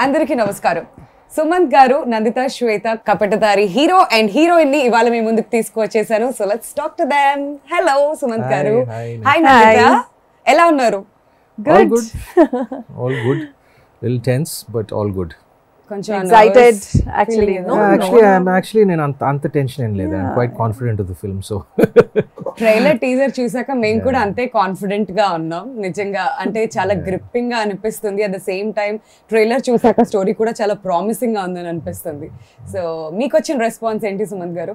అందరికీ నమస్కారం సుమంత్ గారు Nandita Swetha Kapatadhaari hero and heroine ని ఇవాళ మీ ముందుకు తీసుకువచ్చేసాను so let's talk to them hello Sumanth Hi, గారు hi, హాయ్ నందిత ఎలా ఉన్నారు All good. all good. Little tense, but all good. కొంచెం excited nervous actually feeling no, Yeah, no. actually, I'm actually నేను అంత అంత టెన్షన్ ఏం లేదు I'm quite confident of the film so trailer teaser చూసాక మేము కూడా అంతే కాన్ఫిడెంట్ గా ఉన్నాం నిజంగా అంటే చాలా గ్రిప్పింగ్ గా అనిపిస్తుంది at the same time trailer చూసాక స్టోరీ కూడా చాలా ప్రామిసింగ్ గా ఉందని అనిపిస్తుంది సో మీకు వచ్చిన రెస్పాన్స్ ఏంటి సుమంత్ గారు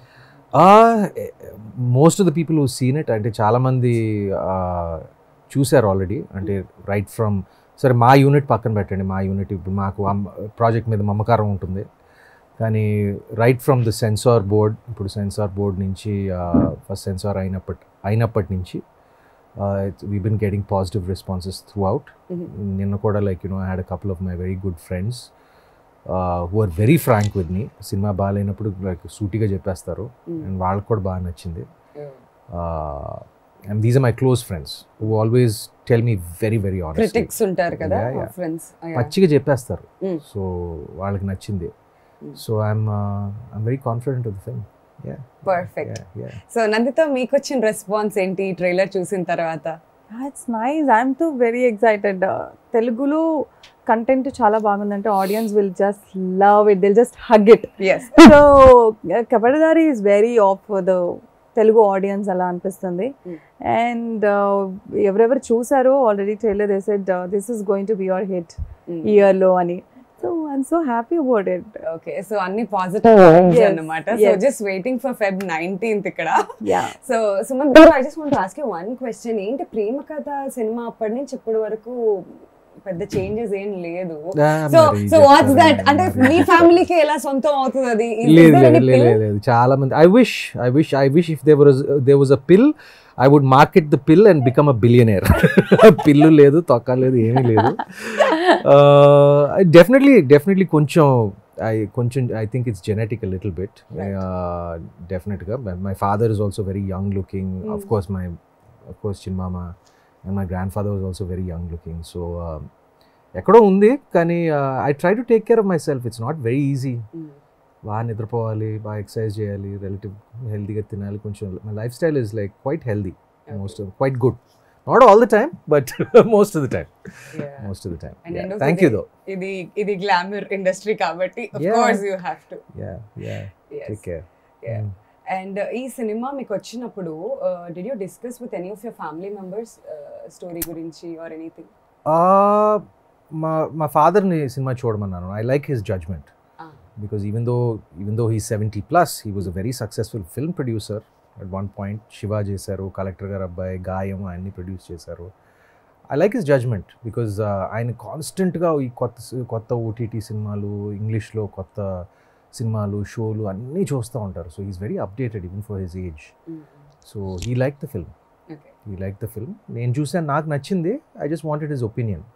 most of the people who seen it అంటే చాలామంది చూశారు ఆల్రెడీ అంటే రైట్ ఫ్రమ్ సరే మా యూనిట్ పక్కన పెట్టండి మా యూనిట్ ఇప్పుడు మాకు ప్రాజెక్ట్ మీద మమకారం ఉంటుంది కానీ right from the censor board ఇప్పుడు సెన్సార్ బోర్డ్ నుంచి ఫస్ట్ సెన్సార్ అయినప్పటి అయినప్పటి నుంచి we been getting positive responses throughout నిన్న కూడా like you know I had a couple of my very good friends who are very frank with me cinema బాగాలేనప్పుడు like సూటిగా చెప్పేస్తారు అండ్ వాళ్ళకి కూడా బాగా నచ్చింది and these are my close friends who always tell me very very honest critics ఉంటారు కదా Yeah, yeah. Friends పచ్చిగా చెప్పేస్తారు Mm. సో వాళ్ళకి నచ్చింది Mm. So I'm I'm very confident of the film perfect so Nandita మీకు వచ్చిన రెస్పాన్స్ ఏంటి trailer చూసిన తర్వాత it's nice I'm too very excited తెలుగులో కంటెంట్ చాలా బాగుందంటే audience will just love it they'll just hug it yes so Kapatadhaari is very of the Telugu audience అలా అనిపిస్తుంది Mm. అండ్ ఎవరెవరు చూసారో already trailer said this is going to be your hit ఇయర్లో అని so I'm so happy about it okay so అన్ని positive Yes, అన్నమాట so yes. Just waiting for Feb nineteenth ఇక్కడ yeah so Sumanth గారు I just want ask you one question ఏంటి ప్రేమ కథ cinema అప్పటి నుంచి ఇప్పటి వరకు పెద్ద చేంజెస్ ఏం లేదు సో సో వాట్స్ దట్ అంటే మీ ఫ్యామిలీకి ఎలా సొంతం అవుతుంది అది Is- is లేదు there any లేదు లేదు pill? లేదు చాలా మంది I wish I wish I wish if they was they was a pill I would market the pill and become a billionaire pill లేదు తొక్క లేదు ఏమీ లేదు డెఫినెట్లీ డెఫినెట్లీ కొంచెం ఐ కొంచెం I think it's genetic little bit డెఫినెట్గా my father is also very young looking of course my of course చిన్మామ and my grandfather was also very young looking so ఎక్కడో ఉంది కానీ I try to take care of myself it's not very easy Mm. బాగా నిద్రపోవాలి బాగా exercise చేయాలి relative హెల్తీగా తినాలి కొంచెం my lifestyle is like quite healthy most quite good not all the time but most of the time Yeah. Most of the time And end of the thank you day- though ఇది ఇది glamour industry కాబట్టి of Yeah. Course you have to yeah yeah take care Yeah. And ఈ cinema మీకు వచ్చినప్పుడు did you discuss with any of your family members story గురించి or anything మా మా ఫాదర్ని సినిమా చూడమన్నాను I like his judgement because even though even though he seventy plus he was a very successful film producer at one point Siva చేశారు collector గారు అబ్బాయి గాయం అన్ని produce చేశారు I like his judgement because ఆయన కాన్స్టెంట్గా ఈ కొత్త సి- కొత్త ఓటీటీ సినిమాలు ఇంగ్లీష్లో కొత్త సినిమాలు షోలు అన్నీ చూస్తూ ఉంటారు so is very updated even for his age so he like the film okay he like the film నేను చూసాను నాకు నచ్చింది I just wanted his opinion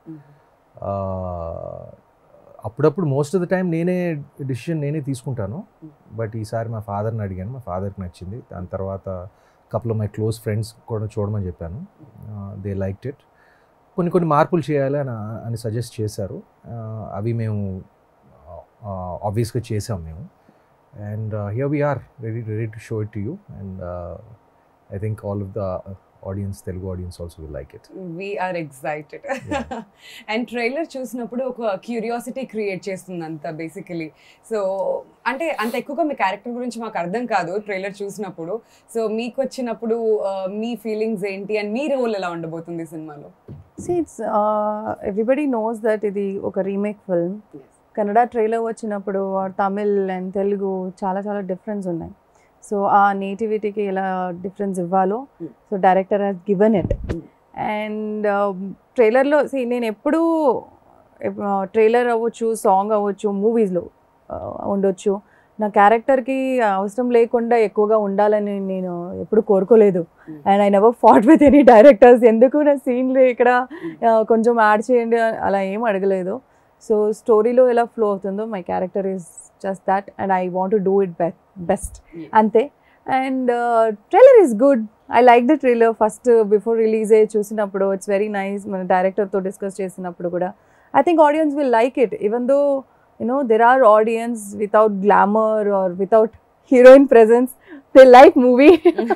అప్పుడప్పుడు మోస్ట్ ఆఫ్ ద టైం నేనే డిసిషన్ నేనే తీసుకుంటాను బట్ ఈసారి మా ఫాదర్ని అడిగాను మా ఫాదర్కి నచ్చింది దాని తర్వాత కపుల్ మై క్లోజ్ ఫ్రెండ్స్ కూడా చూడమని చెప్పాను దే లైక్ ఇట్ కొన్ని కొన్ని మార్పులు చేయాలి అని అని సజెస్ట్ చేశారు Uh, అవి మేము ఆబ్వియస్గా చేసాం మేము and here we're ready ready to show it to you and I think all of the audience Telugu audience also will like it we're excited Yeah. And trailer చూసినప్పుడు ఒక క్యూరియాసిటీ క్రియేట్ చేస్తుంది అంత బేసికలీ సో అంటే అంత ఎక్కువగా మీ character గురించి మాకు అర్థం కాదు ట్రైలర్ చూసినప్పుడు సో మీకు వచ్చినప్పుడు uh, మీ ఫీలింగ్స్ ఏంటి అండ్ మీ రోల్ ఎలా ఉండబోతుంది ఈ సినిమాలో see it's everybody knows that ఇది ఒక రీమేక్ ఫిల్మ్ కన్నడ ట్రైలర్ వచ్చినప్పుడు తమిళ్ అండ్ తెలుగు చాలా చాలా డిఫరెన్స్ ఉన్నాయి సో ఆ నేటివిటీకి ఎలా డిఫరెన్స్ ఇవ్వాలో Mm. So director has given it Mm. And ట్రైలర్లో సి నేను ఎప్పుడూ ట్రైలర్ అవ్వచ్చు సాంగ్ అవ్వచ్చు మూవీస్లో ఉండొచ్చు నా క్యారెక్టర్కి అవసరం లేకుండా ఎక్కువగా ఉండాలని నేను ఎప్పుడు కోరుకోలేదు Mm. And I never fought with any directors ఎందుకు నా సీన్లు ఇక్కడ ఆ, కొంచెం యాడ్ చేయండి అలా ఏం అడగలేదు సో స్టోరీలో ఎలా ఫ్లో అవుతుందో my character is just that and I want to do it best Yeah. అంతే and trailer is good I like the trailer first before release అయ్యి చూసినప్పుడు ఇట్స్ వెరీ నైస్ మన డైరెక్టర్తో డిస్కస్ చేసినప్పుడు కూడా I think audience will like it, even though you know there are audience without glamour or without heroine presence. They like movie.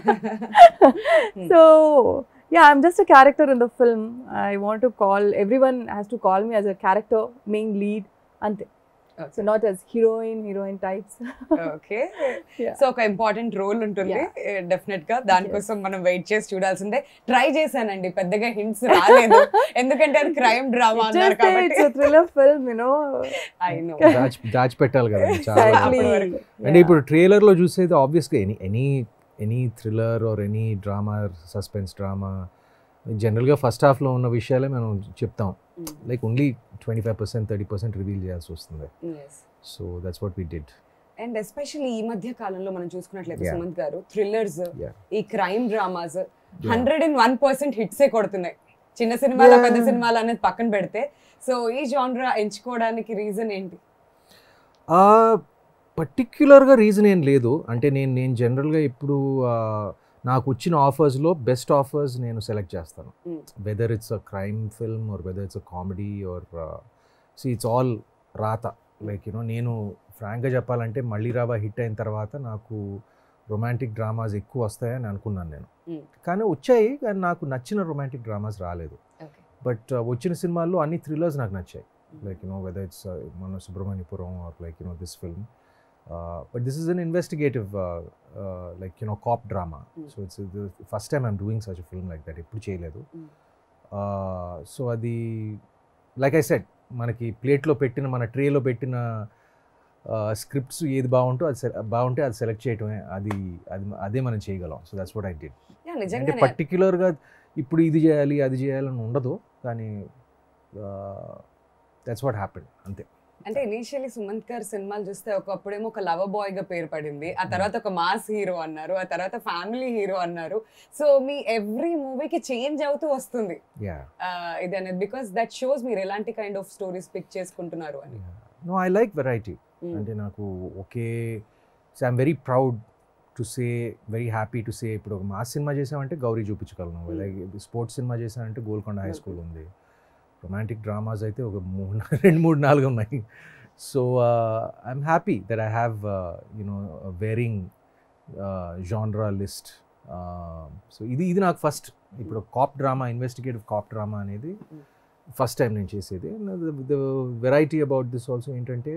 so yeah, I'm just a character in the film. I want to call everyone has to call me as a character, main lead, ante. So not as heroine, heroine types. Okay Yeah. So ఒక important role ఉంటుంది definite గా దానికోసం మనం wait చేసి చూడాల్సిందే try చేశానండి పెద్దగా hints రాలేదు ఎందుకంటే అది క్రైమ్ డ్రామా అన్నారు Just say it's a కాబట్టి thriller film, you know. I know దాచి దాచిపెట్టాలి కదా చాలా Exactly. అంటే ఇప్పుడు ట్రైలర్లో చూసేది ఆబ్వియస్గా any any any thriller or any drama suspense drama జనరల్గా ఫస్ట్ హాఫ్లో ఉన్న విషయాలే మనం చెప్తాం like only twenty five percent thirty percent reveal చేయాల్సి వస్తుంది so that's what we did and especially ఈ మధ్య కాలంలో మనం చూసుకున్నట్లయితే Yeah. సుమంత్ గారు థ్రిల్లర్స్ Yeah. ఈ crime dramas hundred and one percent హిట్సే కొడుతున్నాయి చిన్న సినిమాలు Yeah. పెద్ద సినిమాలు అనేది పక్కన పెడితే సో ఈ జాన్రా ఎంచుకోవడానికి రీజన్ ఏంటి పర్టిక్యులర్గా రీజన్ ఏం లేదు అంటే నేను నేను జనరల్గా ఇప్పుడు ఆ, నాకు వచ్చిన ఆఫర్స్లో బెస్ట్ ఆఫర్స్ నేను సెలెక్ట్ చేస్తాను Mm. Whether it's a crime film or whether it's a comedy or see it's all రాత లైక్ యూనో నేను ఫ్రాంక్గా చెప్పాలంటే మళ్ళీ రాబా హిట్ అయిన తర్వాత నాకు రొమాంటిక్ డ్రామాస్ ఎక్కువ వస్తాయని అనుకున్నాను నేను Mm. కానీ వచ్చాయి కానీ నాకు నచ్చిన రొమాంటిక్ డ్రామాస్ రాలేదు ఓకే బట్ వచ్చిన సినిమాల్లో అన్ని థ్రిల్లర్స్ నాకు నచ్చాయి like you know whether it's uh, Mano Subramanipuram or like you know this film. Uh, but this is an investigative uh, uh, like you know cop drama. Mm. So it's uh, the first time I'm doing such a film like that. ఎప్పుడు చేయలేదు Mm. So అది like I said మనకి ప్లేట్లో పెట్టిన మన ట్రేలో పెట్టిన scripts ఏది బాగుంటో అది se- బాగుంటే అది సెలెక్ట్ చేయటమే అది అది అదే మనం చేయగలం so that's what I did yeah అంటే నిజంగానే పర్టిక్యులర్గా ఇప్పుడు ఇది చేయాలి అది చేయాలని ఉండదు కానీ దట్స్ వాట్ హ్యాపెన్ అంతే అంటే ఇనీషియల్లీ సుమంత్ గారు సినిమాలు చూస్తే ఒకప్పుడేమో ఒక లవ్ బాయ్ గా పేరు పడింది ఆ తర్వాత ఒక మాస్ హీరో అన్నారు ఆ తర్వాత ఫ్యామిలీ హీరో అన్నారు సో మీ ఎవ్రీ మూవీకి చేంజ్ అవుతూ వస్తుంది యా ఆ, ఇది అనేది బికాస్ దట్ షోస్ మీరు ఎలాంటి కైండ్ ఆఫ్ స్టోరీస్ పిక్ చేసుకుంటున్నారు అని no I like variety Mm. అంటే నాకు ఒకే so I'm very proud to say very happy to say ఇప్పుడు ఒక మాస్ సినిమా చేసామంటే గౌరీ చూపించగలను స్పోర్ట్స్ సినిమా చేసామంటే గోల్కొండ హై స్కూల్ ఉంది రొమాంటిక్ డ్రామాస్ అయితే ఒక మూడు రెండు మూడు నాలుగు ఉన్నాయి so I'm happy that I have you know varying genre list so ఇది ఇది నాకు ఫస్ట్ ఇప్పుడు cop drama investigative cop drama అనేది ఫస్ట్ టైం నేను చేసేది the variety about this also ఏంటంటే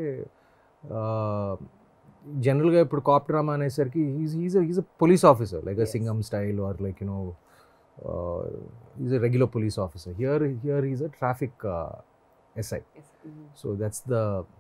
జనరల్గా ఇప్పుడు కాప్ డ్రామా అనేసరికి is is is a police officer like a Yes. Singam style or like you know is a regular police officer here here is a traffic SI so that's the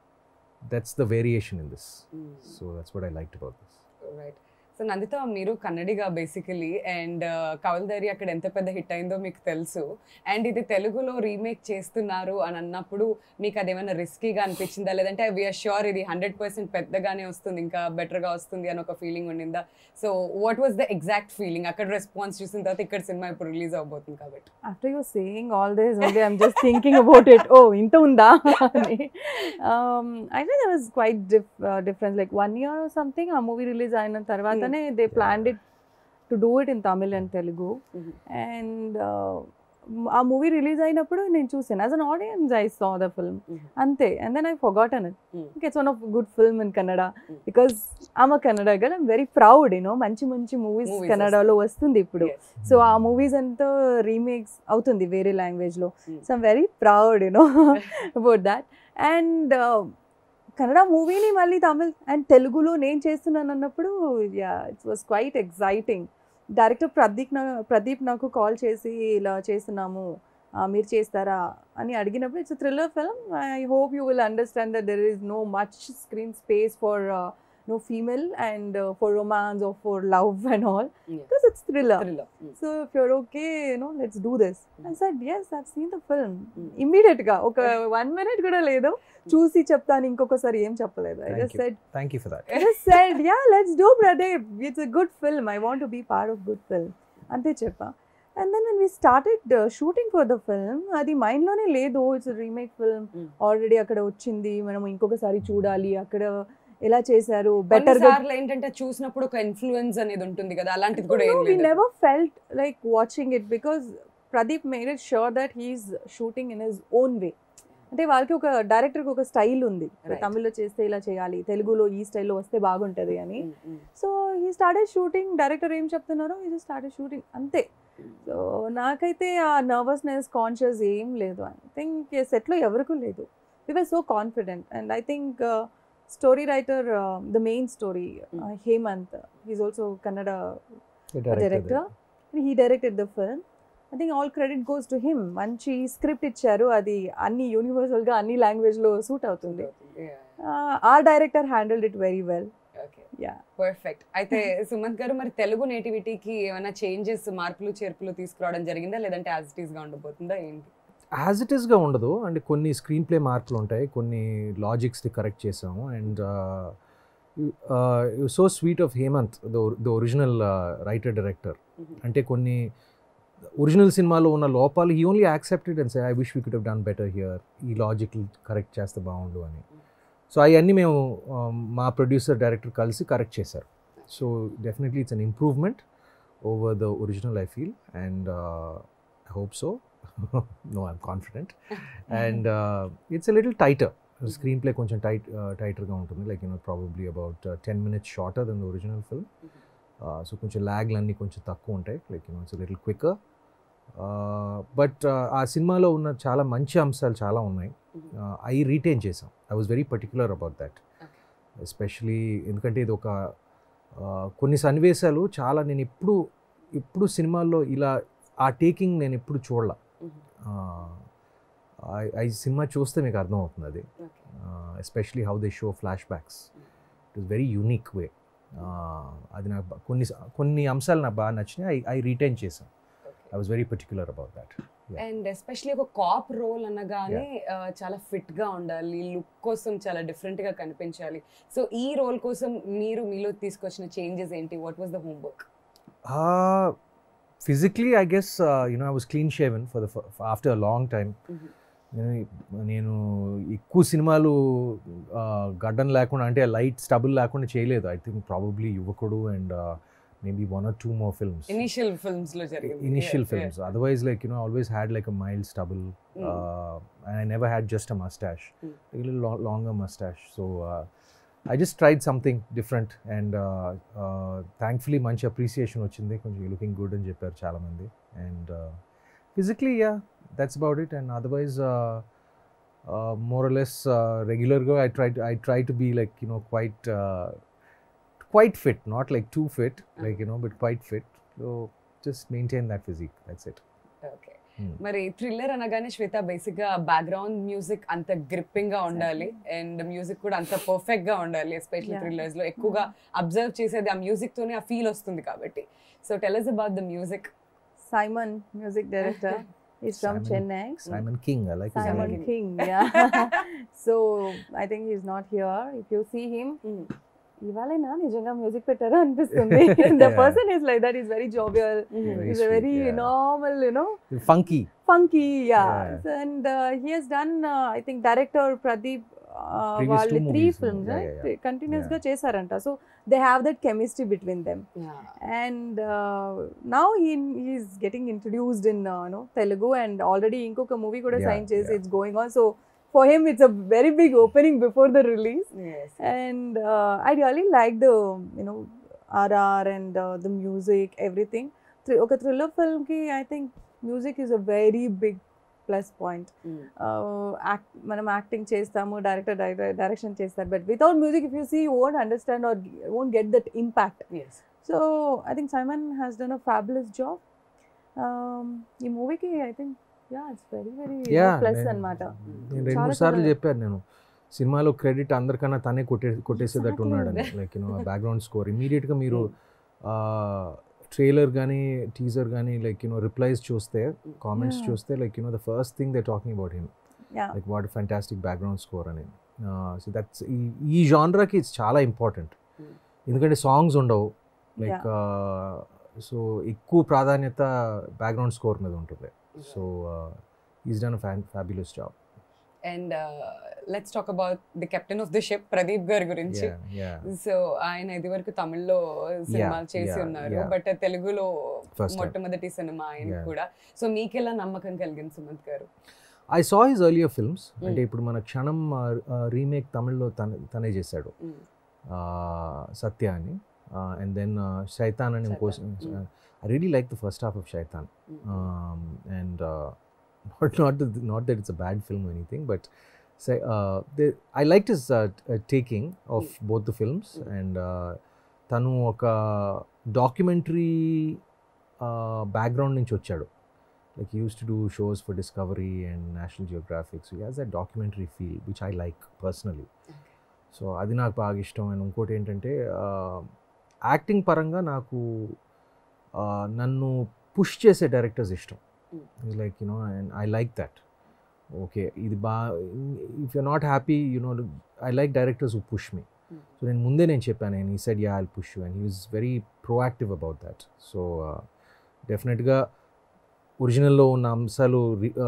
that's the variation in this so that's what I like about this right so Nandita మీరు Kannadiga basically and కవల్దారి అక్కడ ఎంత పెద్ద hit అయిందో మీకు తెలుసు and ఇది తెలుగులో remake చేస్తున్నారు అని అన్నప్పుడు మీకు అదేమైనా రిస్కీగా అనిపించిందా లేదంటే వీఆర్ ష్యూర్ ఇది హండ్రెడ్ పర్సెంట్ పెద్దగానే వస్తుంది ఇంకా బెటర్గా వస్తుంది అని ఒక ఫీలింగ్ ఉండిందా so what was the exact feeling అక్కడ రెస్పాన్స్ చూసిన తర్వాత ఇక్కడ సినిమా ఇప్పుడు రిలీజ్ అవబోతుంది కాబట్టి After you're saying all this, only I'm just thinking about it. Oh, ఇంత ఉందా అని. um, I think there was quite dif- uh, difference. Like one year or something, ఆ మూవీ రిలీజ్ అయిన తర్వాతనే they planned it to do it in Tamil and Telugu. Mhm. And uh, ఆ movie release అయినప్పుడు నేను చూసాను as an audience I saw the film Mhm. అంతే and then I forgotten it Mm. It's one of good film in Kannada Mm. Because am Kannada gal I'm very proud you know మంచి మంచి movies Movies కన్నడలో వస్తుంది ఇప్పుడు Yes. So ఆ movies అంతా remakes అవుతుంది వేరే లాంగ్వేజ్ లో Mm. So I'm very proud you know about that and Kannada మూవీని మళ్ళీ తమిళ్ అండ్ తెలుగులో నేను చేస్తున్నాను అన్నప్పుడు yeah it's was quite exciting director Pradeep నా ప్రదీప్ నాకు కాల్ చేసి ఇలా చేస్తున్నాము ఆ, మీరు చేస్తారా అని అడిగినప్పుడు it's thriller film I hope you will understand that there is no much screen space for no female and for romance or for love and all Yeah. Because it's thriller Thriller. Mm. So if you're okay no let's do this I said yes I've seen the film Mm. Immediate గా ఒక one minute కూడా లేదు చూసి చెప్తాను ఇంకొకసారి ఏం చెప్పలేదు I Thank just you. Said thank you for that I just said, yeah, let's do Pradeep. It's a good film. I want to be part of good film. అంతే చెప్పా and then when we started shooting for the film అది మైండ్లోనే లేదు it's remake film Mm. Already అక్కడ వచ్చింది మనం ఇంకొకసారి చూడాలి అక్కడ ఎలా చేశారు బెటర్ గా కొన్నిసార్లు ఏంటంటే చూసినప్పుడు ఒక ఇన్ఫ్లుయెన్స్ అనేది ఉంటుంది కదా అలాంటిది కూడా ఏం we లేదు never felt like watching it because Pradeep made it sure that he's shooting in his own way. అంటే వాళ్ళకి ఒక డైరెక్టర్కి ఒక స్టైల్ ఉంది Right. తమిళ్లో చేస్తే ఇలా చేయాలి తెలుగులో ఈ స్టైల్లో వస్తే బాగుంటది అని Mm, mm. సో ఈ స్టార్టెడ్ షూటింగ్ డైరెక్టర్ ఏం చెప్తున్నారో ఈ స్టార్టెడ్ షూటింగ్ అంతే సో నాకైతే ఆ నర్వస్నెస్ కాన్షియస్ ఏం లేదు ఐ థింక్ సెట్లో ఎవరికూ లేదు we were so confident and I think story writer the main story Hemanth is also Kannada director he directed the film I think all credit goes to him మంచి script ఇచ్చారు అది అన్ని యూనివర్సల్గా అన్ని లాంగ్వేజ్లో సూట్ అవుతుంది Yeah, ఆ director handled it very well okay. Yeah perfect అయితే సుమంత్ గారు మరి తెలుగు నేటివిటీకి ఏమైనా చేంజెస్ మార్పులు చేర్పులు తీసుకురావడం జరిగిందా లేదంటే యాజ్ ఇట్ ఈస్ గా ఉండబోతుందా ఏంటి యాజ్ ఇట్ ఈస్గా ఉండదు అండ్ కొన్ని స్క్రీన్ ప్లే మార్పులు ఉంటాయి కొన్ని లాజిక్స్ని కరెక్ట్ చేసాము and so sweet of Hemanth the original writer director అంటే కొన్ని ఒరిజినల్ సినిమాలో ఉన్న లోపాలు he only accepted and say I wish we could have done better here ఈ లాజిక్ కరెక్ట్ చేస్తే బాగుండు అని సో అవన్నీ మేము uh, మా ప్రొడ్యూసర్ డైరెక్టర్ కలిసి కరెక్ట్ చేశారు so definitely it's an improvement over the original I feel and I hope so no I'm confident and it's a little tighter screenplay కొంచెం tight టైటర్గా ఉంటుంది like you know probably about ten minutes shorter then the original film so కొంచెం ల్యాగ్లు అన్నీ కొంచెం తక్కువ ఉంటాయి like you know it's little quicker but ఆ సినిమాలో ఉన్న చాలా మంచి అంశాలు చాలా ఉన్నాయి అవి రీటైన్ చేసాం I was very particular about that especially ఎందుకంటే ఇది ఒక uh, కొన్ని సన్నివేశాలు చాలా నేను ఎప్పుడు ఎప్పుడు సినిమాల్లో ఇలా ఆ టేకింగ్ నేను ఎప్పుడు చూడలా ఈ సినిమా చూస్తే మీకు అర్థమవుతుంది అది especially how they show flashbacks it is very unique way అది నాకు బా- కొన్ని కొన్ని అంశాలు నాకు బాగా నచ్చినాయి ఐ ఐ రీటైన్ చేశాను I was very particular about that and especially ఒక కాప్ రోల్ అనగానే ఆ, చాలా ఫిట్ గా ఉండాలి లుక్ కోసం చాలా డిఫరెంట్ గా కనిపించాలి సో ఈ రోల్ కోసం మీరు మీలో తీసుకొచ్చిన చేంజెస్ ఏంటి what was the homework physically I guess you know I was clean shaven for the after a long time నేను నేను ఎక్కువ సినిమాలు ఆ, గడ్డం లేకుండా అంటే లైట్ స్టబుల్ లేకుండా చేయలేదు I think probably Yuvakudu and maybe one or two more films initial films లో జరిగింది initial Yeah, films otherwise like you know always had like a mild stubble Mm. And I never had just a moustache Mm. Longer moustache so I just tried something different and thankfully మంచి appreciation వచ్చింది కొంచెం looking good అని చెప్పారు చాలామంది and physically yeah that's about it and otherwise more less రెగ్యులర్గా I try I try to be like you know quite quite fit not like too fit like you know but quite fit so just maintain that physique that's it okay మరి thriller అనగానే Shweta basic గా background music అంత gripping గా ఉండాలి and music కూడా అంత perfect గా ఉండాలి ఎస్పెషల్లీ Yeah. థ్రిల్లర్స్ లో ఎక్కువగా అబ్జర్వ్ చేసేది ఆ మ్యూజిక్ తోనే ఆ ఫీల్ వస్తుంది కాబట్టి so tell us about the music Simon, music director, is from Simon. Chennai. Simon King, I like his Simon name. King, yeah. so I think he's not here. If you see him, ఇవాళైనా నిజంగా music పెట్టారా అనిపిస్తుంది the Yeah. Person is like that is very jovial Very is very sweet, yeah. Normal you know Funky. funky yeah, Yeah. and uh, he has done uh, i think director pradeep uh, Previous వాళ్ళు two three movies, films yeah, yeah, yeah. Continuous గా Yeah. చేశారంట so they have that chemistry between them and now he is getting introduced in no Telugu and already ఇంకొక movie కూడా Yeah, sign చేసి yeah. It's going on so for him it's a very big opening before the release and uh, I really like the you know RR and uh, the music everything. Thr- ఒక thriller film కి I think music is a very big plus point మనం acting చేస్తాము director direction చేస్తారు but without music if you see won't understand or won't get that impact so I think Simon has done a fabulous job ఈ మూవీకి I think yeah it's very very Yeah, plus నేను- అనమాట నేను రెండు చాలా మూడు సార్లు చాలా- చెప్పాను నేను సినిమాలో క్రెడిట్ అందరికన్నా తనే కొట్టే కొట్టేసేటట్టు Exactly. ఉన్నాడని లైక్ యూనో బ్యాక్గ్రౌండ్ స్కోర్ ఇమీడియట్గా మీరు ట్రైలర్ కానీ టీజర్ కానీ లైక్ యూనో రిప్లైస్ చూస్తే కామెంట్స్ Yeah. చూస్తే like you know the first thing they talking about him yeah like what fantastic background score అని సో దట్స్ ఈ ఈ జాన్రాకి ఇట్స్ చాలా ఇంపార్టెంట్ Mm. ఎందుకంటే సాంగ్స్ ఉండవు లైక్ సో ఎక్కువ ప్రాధాన్యత బ్యాక్గ్రౌండ్ స్కోర్ మీద ఉంటుంది so is done fan fabulous job and let's talk about the captain of the ship Pradeep గారి గురించి సో ఆయన ఇది వరకు తమిళ్లో సినిమాలు చేసి yeah, ఉన్నారు yeah. బట్ తెలుగులో First time. మొట్టమొదటి సినిమా ఆయన Yeah. కూడా సో మీకెలా నమ్మకం కలిగింది సుమంత్ గారు I saw his earlier films అంటే Mm. ఇప్పుడు మన క్షణం రీమేక్ తమిళ్లో తన తనే చేశాడు Mm. సత్య అని అండ్ దెన్ శైతాన్ అని ఇంకో Shaitan, mm. I really like the first half of Shaitan um, and uh, not not that, not that it's a bad film or anything, but say uh, the, I liked his uh, t- uh, taking of both the films, Mm. and uh, తను ఒక documentary background నుంచి వచ్చాడు like used to do shows for Discovery and National Geographic so has a documentary feel which I like personally so అది నాకు బాగా ఇష్టం and ఇంకోటి ఏంటంటే యాక్టింగ్ పరంగా నాకు ఆ, నన్ను పుష్ చేసే డైరెక్టర్స్ ఇష్టం Mm. Like you know and I like that okay ఇది బా if you not happy you know I like directors who push me Mm. So నేను ముందే నేను చెప్పాను నేను ఈ side yeah I'll push you and he is very proactive about that so డెఫినెట్గా ఒరిజినల్లో ఉన్న అంశాలు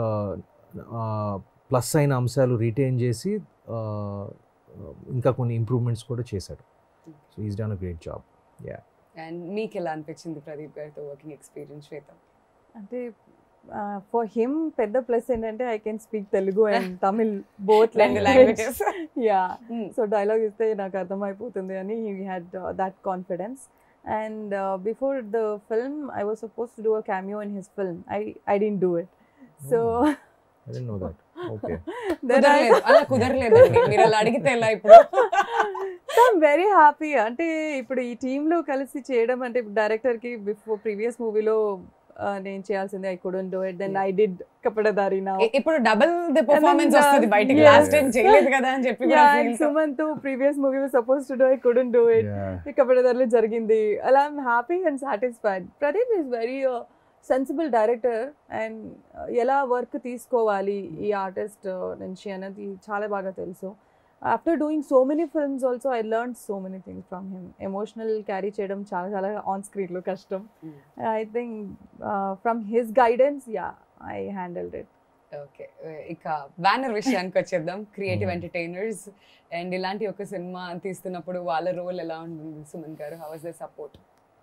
ప్లస్ అయిన అంశాలు రిటైన్ చేసి uh, ఇంకా కొన్ని ఇంప్రూవ్మెంట్స్ కూడా చేశాడు so is done a great job and మీకు ఎలా అనిపించింది ప్రదీప్ గారితో వర్కింగ్ ఎక్స్పీరియన్స్ శ్వేత అంటే ఫర్ హిమ్ పెద్ద ప్లస్ ఏంటంటే I can speak Telugu and Tamil both రెండు language languages yeah so dialogue ఇస్తే నాకు అర్థమైపోతుంది అని he had that confidence and before the film I was suppose to do a cameo in his film I I didn't do it so I didn't know that okay కుదరలేదు అలా కుదరలేదండి మీరు అలా అడిగితే ఎలా ఇప్పుడు ఐమ్ వెరీ హ్యాపీ అంటే ఇప్పుడు ఈ టీంలో కలిసి చేయడం అంటే డైరెక్టర్కి బిఫోర్ ప్రీవియస్ మూవీలో నేను చేయాల్సింది I couldn't do it then I did Kapatadhaari నా ఇ- ఇప్పుడు double the performance And then, uh, వస్తుంది బయటికి yes. లాస్ట్ టైం చేయలేదు కదా అని చెప్పి కూడా యా feel అండ్ తో- Sumanth previous movie suppose to do I couldn't do it కపడదారిలో జరిగింది అలా I'm happy and satisfied Pradeep is very sensible director and ఎలా వర్క్ తీసుకోవాలి ఈ ఆర్టిస్ట్ నుంచి అనేది చాలా బాగా తెలుసు after doing so many films also I learn so many things from him emotional carry చేయడం చాలా చాలా ఆన్ స్క్రీన్లో కష్టం Mm. I think from his guidance yeah I handled it okay ఇక బ్యానర్ విషయానికి వచ్చేద్దాం క్రియేటివ్ Hmm. ఎంటర్టైనర్స్ అండ్ ఇలాంటి ఒక సినిమా తీస్తున్నప్పుడు వాళ్ళ రోల్ ఎలా ఉంటుంది సుమన్ గారు హౌ వాజ్ ద సపోర్ట్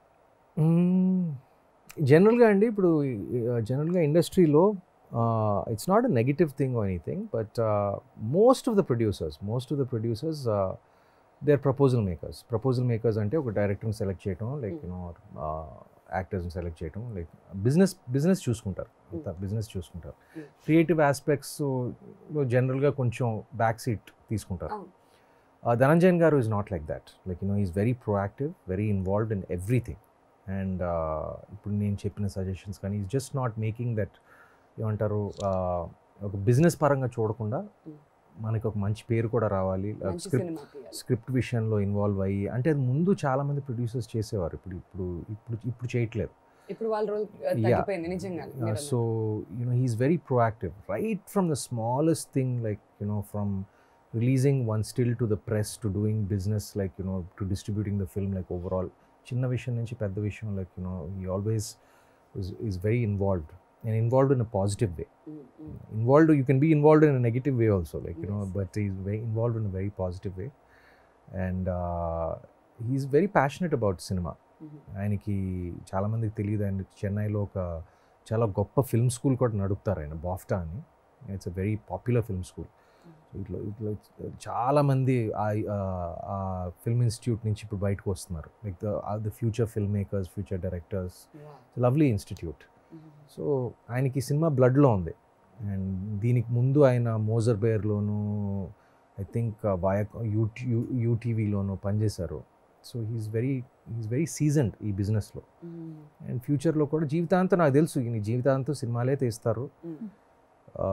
జనరల్గా అండి ఇప్పుడు జనరల్గా ఇండస్ట్రీలో it's not a negative thing anything but most of the producers most of the producers they are proposal makers proposal makers అంటే ఒక డైరెక్టర్ని సెలెక్ట్ చేయడం లైక్ యూనో యాక్టర్స్ని సెలెక్ట్ చేయడం లైక్ బిజినెస్ బిజినెస్ చూసుకుంటారు అంత బిజినెస్ చూసుకుంటారు Mm. క్రియేటివ్ ఆస్పెక్ట్స్లో జనరల్గా కొంచెం బ్యాక్ సీట్ తీసుకుంటారు అవును. Dhananjayan garu is not like that like you know is very proactive very involved in everything and ఇప్పుడు నేను చెప్పిన సజెషన్స్ కానీ is just not making that ఏమంటారు uh, ఒక బిజినెస్ పరంగా చూడకుండా Mm. మనకి ఒక మంచి పేరు కూడా రావాలి మంచి స్క్రిప్ట్ సినిమా తీయాలి స్క్రిప్ట్ విషయంలో ఇన్వాల్వ్ అయ్యి అంటే అది ముందు చాలా మంది ప్రొడ్యూసర్స్ చేసేవారు ఇప్పుడు ఇప్పుడు ఇప్పుడు ఇప్పుడు చేయట్లేదు ఇప్పుడు వాళ్ళ రోల్ తగ్గిపోయింది నిజంగా so you know he is very proactive right from the smallest thing like you know from releasing one still to the press to doing business like you know to distributing the film like overall చిన్న విషయం నుంచి పెద్ద విషయం like you know he always is very involved and involved in a positive way involved you can be involved in a negative way also like you know Yes. but he's very involved in a very positive way and uh, he's very passionate about cinema ఆయనకి చాలామందికి తెలియదు ఆయన చెన్నైలో ఒక చాలా గొప్ప film school కూడా నడుపుతారు ఆయన బాఫ్టా అని it's a very popular film school ఇట్లా ఇట్లా చాలామంది ఆ ఫిల్మ్ ఇన్స్టిట్యూట్ నుంచి ఇప్పుడు బయటకు వస్తున్నారు like the the future film makers future directors lovely institute so ఆయనకి ఈ సినిమా బ్లడ్లో ఉంది అండ్ దీనికి ముందు ఆయన మోజర్ బేర్లోను ఐ థింక్ వాయ యూట్యూ యూటీవీలోను పనిచేశారు so he's very he's very seasoned ఈ బిజినెస్లో అండ్ ఫ్యూచర్లో కూడా జీవితాంతం నాకు తెలుసు ఈయన జీవితాంతం సినిమాలే తీస్తారు ఆ,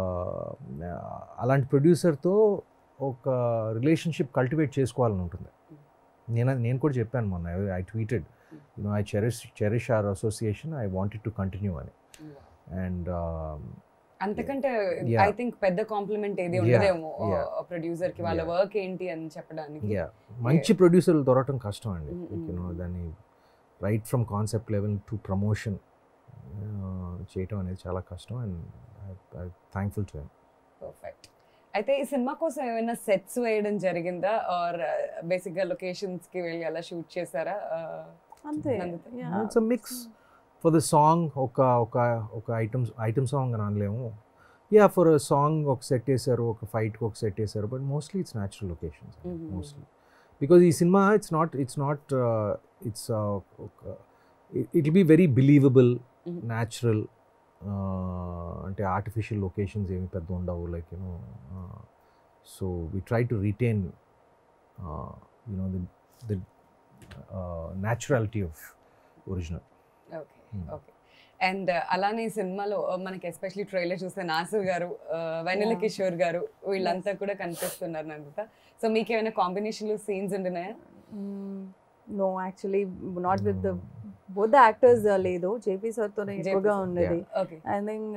అలాంటి ప్రొడ్యూసర్తో ఒక రిలేషన్షిప్ కల్టివేట్ చేసుకోవాలని ఉంటుంది నేను నేను కూడా చెప్పాను మొన్న I tweeted you know I cherish cherish our association I wanted to continue అని అండ్ అంతకంటే Yeah. ఐ థింక్ పెద్ద కాంప్లిమెంట్ ఏది Yeah, ఉండదేమో yeah. ప్రొడ్యూసర్ కి వాళ్ళ Yeah. వర్క్ ఏంటి అని చెప్పడానికి యా మంచి ప్రొడ్యూసర్లు దొరకటం కష్టం అండి Mm, లైక్ యూనో mm. దాన్ని right from concept level to promotion చేయటం అనేది చాలా కష్టం and I thankful to perfect అయితే ఈ సినిమా కోసం ఏమైనా సెట్స్ వేయడం జరిగిందా ఆర్ బేసిక్ గా లొకేషన్స్ కి వెళ్ళి అలా షూట్ చేశారా Uh, అంతే Nanditha. Yeah. It's a mix for the song ఒక ఒక ఒక ఐటమ్ ఐటమ్ సాంగ్ అని అనలేము యా ఫర్ సాంగ్ ఒక సెట్ వేసారు ఒక ఫైట్కి ఒక సెట్ వేసారు but mostly it's natural locations Mhm. Mostly because ఈ సినిమా it's not it's not it's it be very believable Mhm. Natural అంటే ఆర్టిఫిషియల్ లొకేషన్స్ ఏమి పెద్ద ఉండవు like you know so we try to retain you know the the naturality of original okay okay and అలానే ఈ సినిమాలో uh, మనకి ఎస్పెషలీ ట్రైలర్ చూస్తే నాసర్ గారు వెన్నెల Yeah. కిషోర్ గారు వీళ్ళంతా కూడా కనిపిస్తున్నారు నందిత సో మీకు ఏమైనా కాంబినేషన్లు సీన్స్ ఉంటున్నాయా no actually not with the both the actors లేదు జేపీ సార్తోనే JP ఎక్కువగా sir, ఉన్నది ఓకే ఐ థింక్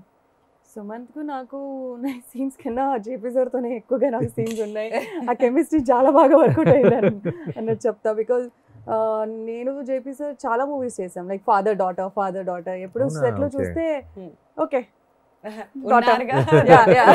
సుమంత్కు నాకు సీన్స్ కన్నా జేపీ సార్తోనే ఎక్కువగా నాకు సీన్స్ ఉన్నాయి ఆ కెమిస్ట్రీ చాలా బాగా వర్కౌట్ అయిందని అన్నట్టు చెప్తా బికాజ్ నేను జేపీ సార్ చాలా మూవీస్ చేసాం like father daughter father daughter ఎప్పుడు అవునా? సెట్ లో Okay. చూస్తే Hmm. ఓకే ఉన్నారుగా yeah, yeah.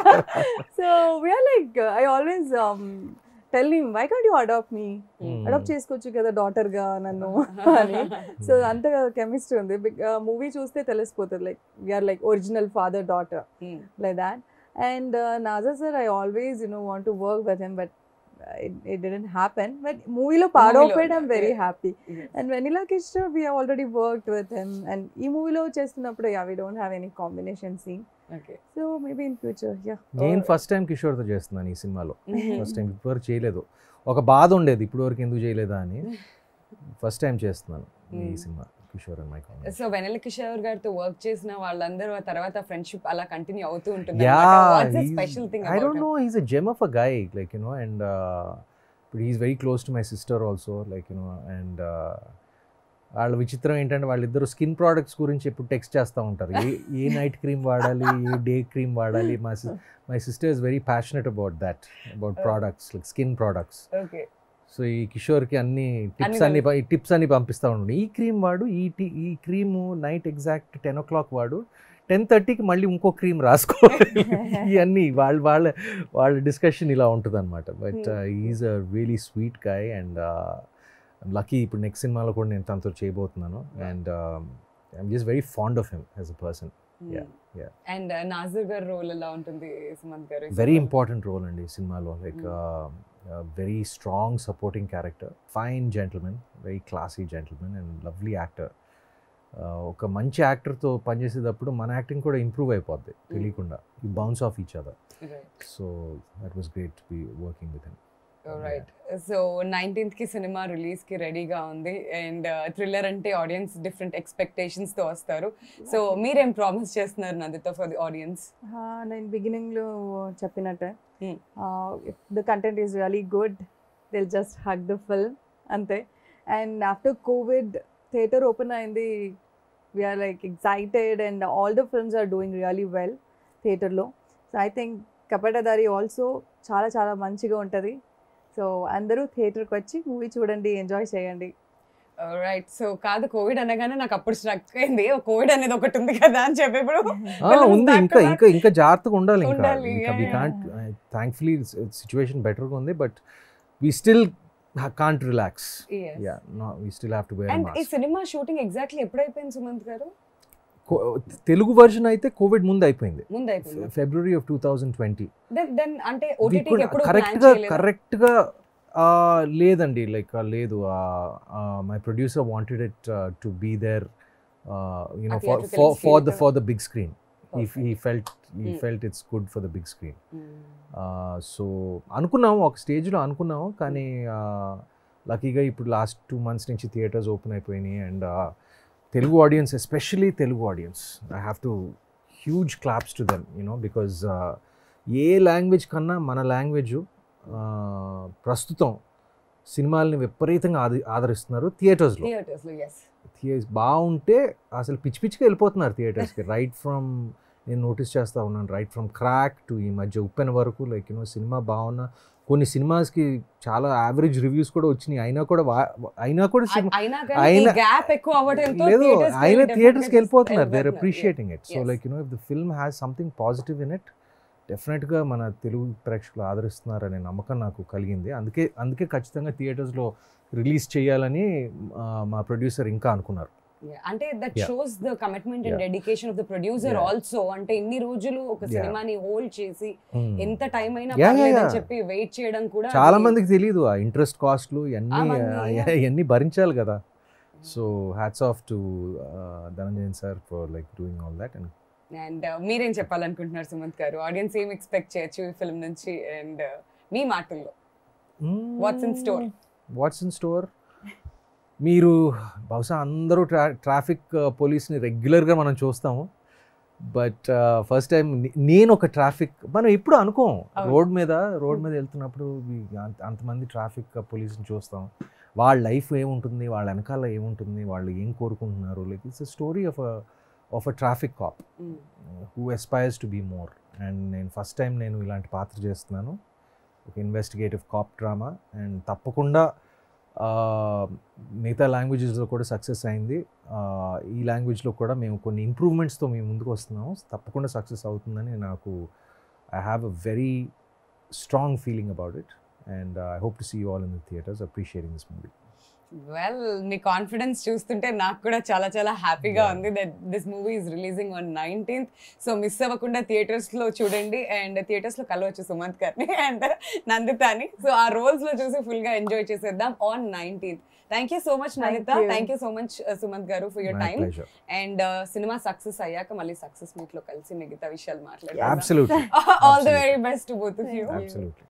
so we are like, uh, I always um, tell him, why can't you adopt me? Adopt చేసుకోవచ్చు కదా డాటర్ గా నన్ను అని సో అంత కెమిస్ట్రీ ఉంది మూవీ చూస్తే తెలిసిపోతుంది like we're like original father daughter Hmm. like that. And uh, Naza sir, I always you know want to work with him, but uh, it, it didn't happen. But movie lo part of Movie lo, it, I'm very yeah. happy. Yes. And Vanilla Kishore, we have already worked with him. And ఈ మూవీలో చేస్తున్నప్పుడు yeah, we don't have any combination scene. Okay. So maybe in future, yeah. నేను first time కిషోర్తో చేస్తున్నాను ఈ సినిమాలో Mhm. First time ఇప్పటివరకు చేయలేదు ఒక బాధ ఉండేది ఇప్పటి వరకు ఎందుకు చేయలేదా అని ఫస్ట్ టైం చేస్తున్నాను ఈ Hmm. సినిమా Kishore and my so Vennela Kishore గారితో వర్క్ చేసిన వాళ్ళందరూ ఆ తర్వాత ఫ్రెండ్షిప్ అలా కంటిన్యూ అవుతూ ఉంటుంది Yeah, special thing I don't know. He's a gem of a guy, like you know, and uh, but he's very close to my sister also, like you know, and uh, వాళ్ళ విచిత్రం ఏంటంటే వాళ్ళిద్దరు skin products గురించి ఎప్పుడు text చేస్తూ ఉంటారు ఏ ఏ night cream వాడాలి ఏ day cream వాడాలి మా my sister is very passionate about that about products like skin products okay so ఈ కిషోర్కి అన్ని టిప్స్ అన్ని అన్ని టిప్స్ అన్ని పంపిస్తూ ఉండండి ఈ క్రీమ్ వాడు ఈ టీ ఈ cream night exact ten o'clock వాడు టెన్ థర్టీకి మళ్ళీ ఇంకో క్రీమ్ రాసుకో ఇవన్నీ వాళ్ళ వాళ్ళ వాళ్ళ డిస్కషన్ ఇలా ఉంటుంది అనమాట but is a really sweet guy and lucky ఇప్పుడు నెక్స్ట్ సినిమాలో కూడా నేను తనతో చేయబోతున్నాను and I'm just very fond of him as a person Yeah, yeah. And Nassar గారి రోల్ ఎలా ఉంటుంది సుమంత్ గారు ఈ వెరీ సినిమాలో? ఇంపార్టెంట్ రోల్ అండి ఈ సినిమాలో like very strong supporting character fine gentlemen very classy gentlemen and lovely actor ఒక మంచి యాక్టర్తో పనిచేసేటప్పుడు మన యాక్టింగ్ కూడా ఇంప్రూవ్ అయిపోద్ది తెలియకుండా ఈ bounce off each other Right. So that was great to be working with him right so nineteenth కి సినిమా రిలీజ్ కి రెడీగా ఉంది అండ్ థ్రిల్లర్ అంటే ఆడియన్స్ డిఫరెంట్ ఎక్స్పెక్టేషన్స్ తో వస్తారు సో మీరేం ప్రామిస్ చేస్తున్నారు నందిత ఫర్ ది ఆడియన్స్ ఆ, నేను బిగినింగ్లో చెప్పినట్టే Hmm. If the content is really good they'll just hug the film అంతే and after covid theatre open అయింది we're like excited and all the films are doing really well థియేటర్లో so I think Kapatadhaari also చాలా చాలా మంచిగా ఉంటుంది so అందరూ థియేటర్కి వచ్చి మూవీ చూడండి ఎంజాయ్ చేయండి రైట్ సో కాదు కోవిడ్ అనగానే నాకు అప్పుడు స్ట్రక్ అయింది కోవిడ్ అనేది ఒకటి ఉంది కదా అని చెప్పి ఇప్పుడు ఆ, Films ఉంది back to ఇంకా back. ఇంకా ఇంకా జాగ్రత్తగా ఉండాలి ఇంకా ఉండాలి, ఇంకా we yeah, can't thankfully situation బెటర్గా ఉంది but we still can't relax you know we still have to wear and ఈ మాస్క్ సినిమా షూటింగ్ ఎగ్జాక్ట్లీ ఎప్పుడైపోయింది సుమంత్ గారు తెలుగు వర్షన్ అయితే కోవిడ్ ముందు అయిపోయింది ముందు అయిపోయింది February of two thousand twenty then then అంటే ఓటీటీకి ఎప్పుడు కరెక్ట్ ప్లాన్ గా చేయలేదు కరెక్ట్ గా ఆ, లేదండి లైక్ లేదు my producer wanted it to be there you know A for theatrical for the screen. For the big screen ఈ Perfect. ఫెల్ట్ ఈ Mm. Felt it's good for the big screen so అనుకున్నాము ఒక స్టేజ్లో అనుకున్నాము కానీ లక్కీగా ఇప్పుడు లాస్ట్ టూ మంత్స్ నుంచి థియేటర్స్ ఓపెన్ అయిపోయినాయి and Telugu audience especially Telugu audience I have to huge claps to them you know because ఏ లాంగ్వేజ్ కన్నా మన లాంగ్వేజ్ ప్రస్తుతం సినిమాల్ని విపరీతంగా ఆది ఆదరిస్తున్నారు థియేటర్స్లో థియేటర్స్ లో ఎస్ థియేటర్స్ బాగుంటే అసలు పిచ్చి పిచ్చిగా వెళ్ళిపోతున్నారు థియేటర్స్కి రైట్ ఫ్రమ్ నేను నోటీస్ చేస్తూ ఉన్నాను రైట్ ఫ్రమ్ క్రాక్ టు ఈ మధ్య ఉప్పెన వరకు లైక్ యూనో సినిమా బాగున్న కొన్ని సినిమాస్కి చాలా యావరేజ్ రివ్యూస్ కూడా వచ్చినాయి అయినా కూడా వా- అయినా కూడా సినిమా అయినా కానీ అయినా- గ్యాప్ ఎక్కువ అవ్వడంతో లేదు theatres కి అయినా definitely థియేటర్స్కి వెళ్ళిపోతున్నారు దే ఆర్ వెళ్ళిపోతున్నారు. Appreciating it so Yes. Like you know if the film has something positive in it డెఫినెట్గా మన తెలుగు ప్రేక్షకులు ఆదరిస్తున్నారనే నమ్మకం నాకు కలిగింది అందుకే అందుకే ఖచ్చితంగా థియేటర్స్లో రిలీజ్ చేయాలని ఆ, మా ప్రొడ్యూసర్ ఇంకా అనుకున్నారు Yeah, అంటే that Yeah. Shows the commitment and Yeah. Dedication of the producer Yeah. Also అంటే ఇన్ని రోజులు ఒక Yeah. సినిమాని హోల్డ్ చేసి Hmm. ఎంత టైం అయినా Yeah, yeah, పర్లేదని yeah. చెప్పి వెయిట్ చేయడం కూడా చాలా అది- మందికి తెలియదు ఆ ఇంట్రెస్ట్ కాస్ట్లు ఇవన్నీ అవన్నీ, yeah. ఇవన్నీ భరించాలి కదా so hats off to Dhananjayan sir for like doing all that and and మీరేం చెప్పాలనుకుంటున్నారు సుమంత్ గారు ఆడియన్స్ ఏం ఎక్స్పెక్ట్ చేయొచ్చు ఈ ఫిల్మ్ నుంచి అండ్ మీ మాటల్లో What's in store? What's in store మీరు బహుశా అందరూ ట్రా ట్రాఫిక్ పోలీస్ని రెగ్యులర్గా మనం చూస్తాము బట్ ఫస్ట్ టైం నేను ఒక ట్రాఫిక్ మనం ఎప్పుడు అనుకోం అవును. రోడ్ మీద రోడ్ మీద వెళ్తున్నప్పుడు we- అంత- అంతమంది ట్రాఫిక్ పోలీస్ని చూస్తాం వాళ్ళ లైఫ్ ఏముంటుంది వాళ్ళ వెనకాల ఏముంటుంది వాళ్ళు ఏం కోరుకుంటున్నారు like it's a story of of a traffic cop Mm. Who aspires to be more and నేను ఫస్ట్ టైం నేను ఇలాంటి పాత్ర చేస్తున్నాను ఒక ఇన్వెస్టిగేటివ్ కాప్ డ్రామా అండ్ తప్పకుండా ఆ, మిగతా లాంగ్వేజెస్లో కూడా సక్సెస్ అయింది ఆ, ఈ లాంగ్వేజ్లో కూడా మేము కొన్ని ఇంప్రూవ్మెంట్స్తో మేము ముందుకు వస్తున్నాము తప్పకుండా సక్సెస్ అవుతుందని నాకు I have a very strong feeling about it and I hope to see you all in the theatres appreciating this movie well మీ కాన్ఫిడెన్స్ చూస్తుంటే నాకు కూడా చాలా చాలా హ్యాపీగా Yeah. ఉంది that this movie is releasing on nineteenth so miss అవ్వకుండా theatres లో చూడండి అండ్ థియేటర్స్ లో కలవచ్చు సుమంత్ గారిని అండ్ నందితాని సో ఆ రోల్స్ లో చూసి ఫుల్ గా ఎంజాయ్ చేసేద్దాం on nineteenth thank you so much Thank Nanditha you. Thank you so much Sumanth garu for your my time pleasure and సినిమా సక్సెస్ అయ్యాక మళ్ళీ సక్సెస్ మీట్ లో కలిసి మిగతా విషయాలు మాట్లాడారు absolutely all the very best both of you Thank you. Absolutely